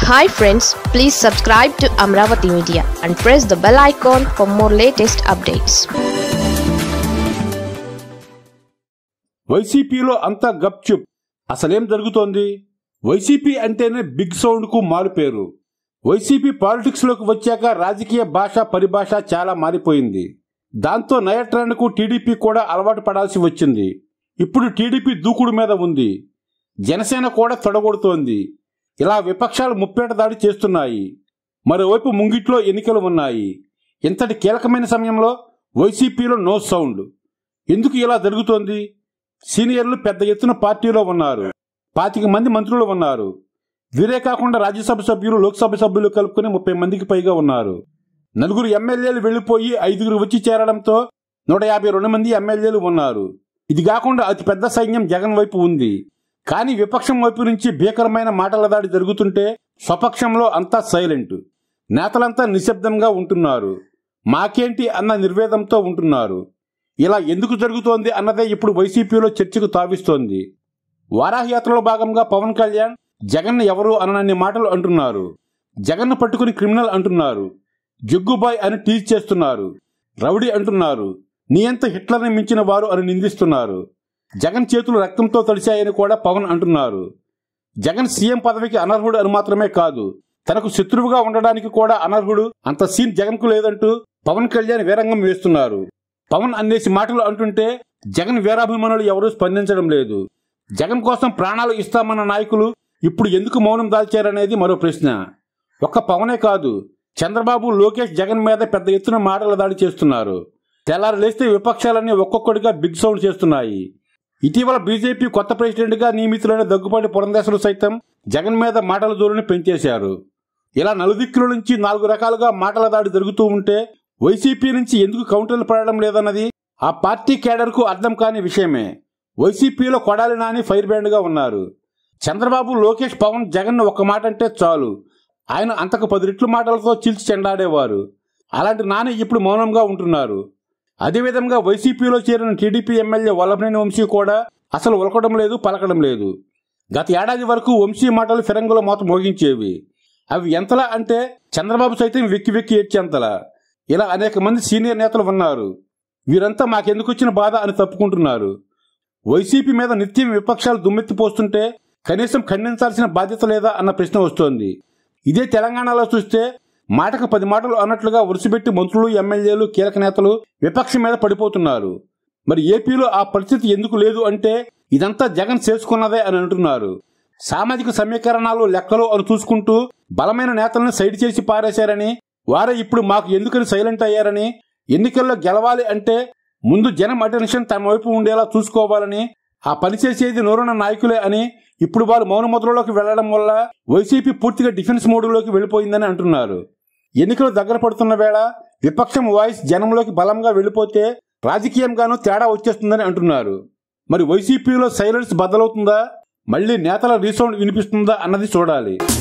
hi friends please subscribe to Amaravati media and press the bell icon for more latest updates వైసీపీలో అంతా గప్చుప్ అసలేం జరుగుతోంది YCP అంటేనే big sound కు మారుపేరు వైసీపీ పాలిటిక్స్ లోకి వచ్చాక రాజకీయ భాష పరిభాష చాలా మారిపోయింది దాంతో నయ ట్రెండ్ కు టీడీపీ కూడా అలవాటు పడాల్సి వచ్చింది ఇప్పుడు టీడీపీ దూకుడు మీద ఉంది జనసేన కూడా తొడగొడుతోంది ఇలా విపక్షాలు ముప్పేట దాడి చేస్తున్నాయి మరోవైపు ముంగిట్లో ఎన్నికలు ఉన్నాయి ఇంతటి కీలకమైన సమయంలో వైసీపీలో నో సౌండ్ ఎందుకు ఇలా జరుగుతోంది సీనియర్లు పెద్ద ఎత్తున పార్టీలో ఉన్నారు పాతిక మంది మంత్రులు ఉన్నారు వీరే కాకుండా రాజ్యసభ సభ్యులు లోక్సభ సభ్యులు కలుపుకుని ముప్పై మందికి పైగా ఉన్నారు నలుగురు ఎమ్మెల్యేలు వెళ్లిపోయి ఐదుగురు వచ్చి చేరడంతో నూట యాభై రెండు మంది ఎమ్మెల్యేలు ఉన్నారు ఇది కాకుండా అతి పెద్ద సైన్యం జగన్ వైపు ఉంది కానీ విపక్షం వైపు నుంచి భీకరమైన మాటల దాడి జరుగుతుంటే స్వపక్షంలో అంతా సైలెంట్ నేతలంతా నిశ్శబ్దంగా ఉంటున్నారు మాకేంటి అన్న నిర్వేదంతో ఉంటున్నారు ఇలా ఎందుకు జరుగుతోంది అన్నదే ఇప్పుడు వైసీపీలో చర్చకు తావిస్తోంది వారాహయాత్రలో భాగంగా పవన్ కళ్యాణ్ జగన్ ఎవరు అననన్ని మాటలు అంటున్నారు జగన్ పట్టుకుని క్రిమినల్ అంటున్నారు జగ్గుబాయ్ అని టీజ్ చేస్తున్నారు రౌడీ అంటున్నారు నియంత హిట్లర్ని మించిన వారు అని నిందిస్తున్నారు జగన్ చేతులు రక్తంతో తడిశాయని కూడా పవన్ అంటున్నారు జగన్ సీఎం పదవికి అనర్హుడు అని మాత్రమే కాదు తనకు శత్రువుగా ఉండడానికి కూడా అనర్హుడు అంత సీన్ జగన్ కు లేదంటూ పవన్ కళ్యాణ్ వీరంగం వేస్తున్నారు పవన్ అన్నేసి మాటలు అంటుంటే జగన్ వీరాభిమానులు ఎవరూ స్పందించడం లేదు జగన్ కోసం ప్రాణాలు ఇస్తామన్న నాయకులు ఇప్పుడు ఎందుకు మౌనం దాల్చారనేది మరో ప్రశ్న ఒక్క పవనే కాదు చంద్రబాబు లోకేష్ జగన్ మీద పెద్ద ఎత్తున మాటల దాడి చేస్తున్నారు తెల్లారు లేస్తే విపక్షాలన్నీ ఒక్కొక్కటిగా బిగ్ సౌండ్ చేస్తున్నాయి ఇటీవల బీజేపీ కొత్త ప్రెసిడెంట్ గా నియమితులైన దగ్గుపాటి పురంధేశ్వరు సైతం జగన్ మీద మాటల జోరుని పెంచేశారు ఇలా నలుదిక్కుల నుంచి నాలుగు రకాలుగా మాటల దాడి జరుగుతూ ఉంటే వైసీపీ నుంచి ఎందుకు కౌంటర్లు పడడం లేదన్నది ఆ పార్టీ కేడర్ కు అర్థం కాని విషయమే వైసీపీలో కొడాలి నాని ఫైర్ బ్యాండ్ గా ఉన్నారు చంద్రబాబు లోకేష్ పవన్ జగన్ ఒక్క మాట అంటే చాలు ఆయన అంతకు పది రెట్లు మాటలతో చిల్చి చెండాడేవారు అలాంటి నాని ఇప్పుడు మౌనంగా ఉంటున్నారు అదేవిధంగా వైసీపీలో చేరిన టీడీపీ ఎమ్మెల్యే వల్లభనేని వంశీ కూడా అసలు ఉలకడం లేదు పలకడం లేదు గత ఏడాది వరకు వంశీ మాటలు ఫిరంగుల మోత మోగించేవి అవి ఎంతలా అంటే చంద్రబాబు సైతం వెక్కి వెక్కి ఏడ్చేంతలా ఇలా అనేక మంది సీనియర్ నేతలు ఉన్నారు వీరంతా మాకెందుకు వచ్చిన బాధ అని తప్పుకుంటున్నారు వైసీపీ మీద నిత్యం విపక్షాలు దుమ్మెత్తిపోస్తుంటే కనీసం ఖండించాల్సిన బాధ్యత లేదా అన్న ప్రశ్న వస్తోంది ఇదే తెలంగాణలో చూస్తే మాటకు పది మాటలు అన్నట్లుగా వరుసపెట్టి మంత్రులు ఎమ్మెల్యేలు కీలక నేతలు విపక్షం మీద పడిపోతున్నారు మరి ఏపీలో ఆ పరిస్థితి ఎందుకు లేదు అంటే ఇదంతా జగన్ చేసుకున్నదే అని అంటున్నారు సామాజిక సమీకరణాలు లెక్కలు అని చూసుకుంటూ బలమైన నేతలను సైడ్ చేసి పారేశారని వారే ఇప్పుడు మాకు ఎందుకని సైలెంట్ అయ్యారని ఎన్నికల్లో గెలవాలి అంటే ముందు జనం అటెన్షన్ తమ వైపు ఉండేలా చూసుకోవాలని ఆ పని చేసేది నోరున్న నాయకులే అని ఇప్పుడు వారు మౌన ముద్రలోకి వెళ్లడం వల్ల వైసీపీ పూర్తిగా డిఫెన్స్ మోడ్లోకి వెళ్ళిపోయిందని అంటున్నారు ఎన్నికలు దగ్గర పడుతున్న వేళ విపక్షం వాయిస్ జనంలోకి బలంగా వెళ్ళిపోతే రాజకీయంగానూ తేడా వచ్చేస్తుందని అంటున్నారు మరి వైసీపీలో సైలెన్స్ బద్దలవుతుందా మళ్ళీ నేతల రీసౌండ్ వినిపిస్తుందా అన్నది చూడాలి